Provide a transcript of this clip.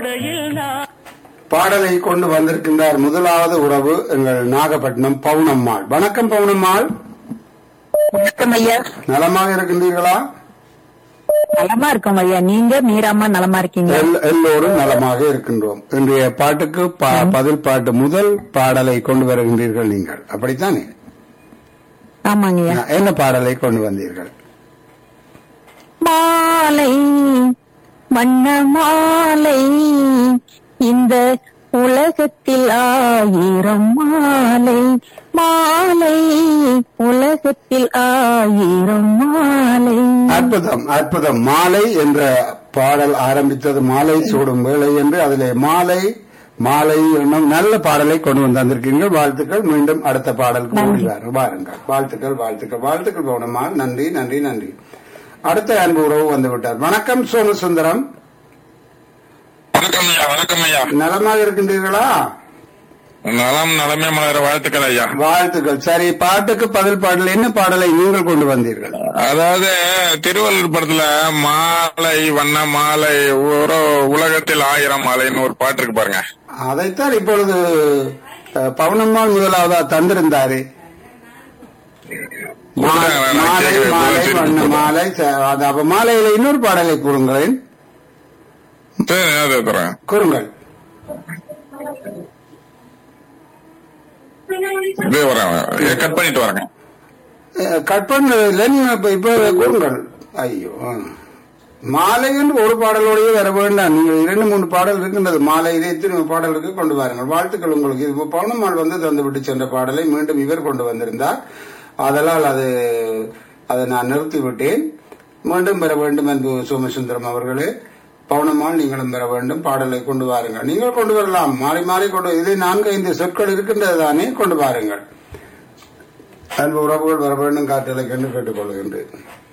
கூரையில் நான் பாடலை கொண்டு வந்திருக்கின்றார் முதலாவது உறவு எங்கள் நாகப்பட்டினம் பவுனம்மாள் வணக்கம் பவுனம்மாள் வணக்கம் ஐயா நலமாக இருக்கின்றீர்களா நலமா இருக்கோம் ஐயா நீங்க மீராமா நலமா இருக்கீங்க எல்- எல்லோரும் நலமாக இருக்கின்றோம் இன்றைய பாட்டுக்கு பா- பதில் பாட்டு முதல் பாடலை கொண்டு வருகின்றீர்கள் நீங்கள் அப்படித்தானே ஆமாங்க ஐயா என்ன பாடலை கொண்டு வந்தீர்கள் மாலை வண்ண மாலை இந்த உலகத்தில் ஆயிரம் மாலை மாலை உலகத்தில் ஆயிரம் மாலை அற்புதம் அற்புதம் மாலை என்ற பாடல் ஆரம்பித்தது மாலை சூடும் வேளை என்று அதிலே மாலை மாலை என்னும் நல்ல பாடலை கொண்டு வந்து வந்திருக்கீர்கள் வாழ்த்துக்கள் மீண்டும் அடுத்த பாடலுக்கு ஓடிவாரு வாருங்கள் வாழ்த்துக்கள் வாழ்த்துக்கள் வாழ்த்துக்கள் போனமா நன்றி நன்றி நன்றி அடுத்த அன்பு உறவு வந்து விட்டார் வணக்கம் சோமசுந்தரம் வணக்கம் ஐயா வணக்கம் ஐயா நலமாக இருக்கின்றீர்களா நலம் நலமே மலர வாழ்த்துக்கள் ஐயா வாழ்த்துக்கள் சரி பாட்டுக்கு பதில் பாடல் என்ன பாடலை நீங்கள் கொண்டு வந்தீர்கள் அதாவது திருவள்ளூர் படத்துல மாலை வண்ண மாலை ஒரு உலகத்தில் ஆயிரம் மாலைன்னு ஒரு பாட்டு இருக்கு பாருங்க அதைத்தான் இப்பொழுது அஹ், பவுனம்மாள் முதலாவதா தந்திருந்தாரு மா- மாலை மாலை வண்ண மாலை ச- அது அப்ப மாலையில இன்னொரு பாடலை கூறுங்களேன் சரி அது தரேன் கூறுங்கள் இதே வரேன் கட் பண்ணிட்டு வரேங்க அஹ், கட் பண்ணதில்லை நீங்க இப்ப இப்ப கூறுங்கள் ஐயோ ஆ. மாலை என்று ஒரு பாடலோடய வர வேண்டாம் நீங்கள் இரண்டு மூணு பாடல் இருக்கின்றது மாலையிலே எத்தனை பாடல் இருக்கு கொண்டு வாருங்கள் வாழ்த்துக்கள் உங்களுக்கு இது பவுனம்மாள் வந்து தந்து விட்டு சென்ற பாடலை மீண்டும் இவர் கொண்டு வந்திருந்தார் அதனால் அது அதை நான் நிறுத்தி விட்டேன் மீண்டும் பெற வேண்டும் என்று சோமசுந்தரம் அவர்களே பவுனம்மாள் நீங்களும் பெற வேண்டும் பாடலை கொண்டு வாருங்கள் நீங்கள் கொண்டு வரலாம் மாறி மாறி கொண்டு இது நான்கு ஐந்து சொற்கள் இருக்கின்றது தானே கொண்டு வாருங்கள் அன்பு உறவுகள் வர வேண்டும் காற்றலை கண்டு கேட்டுக்கொள்கின்றேன்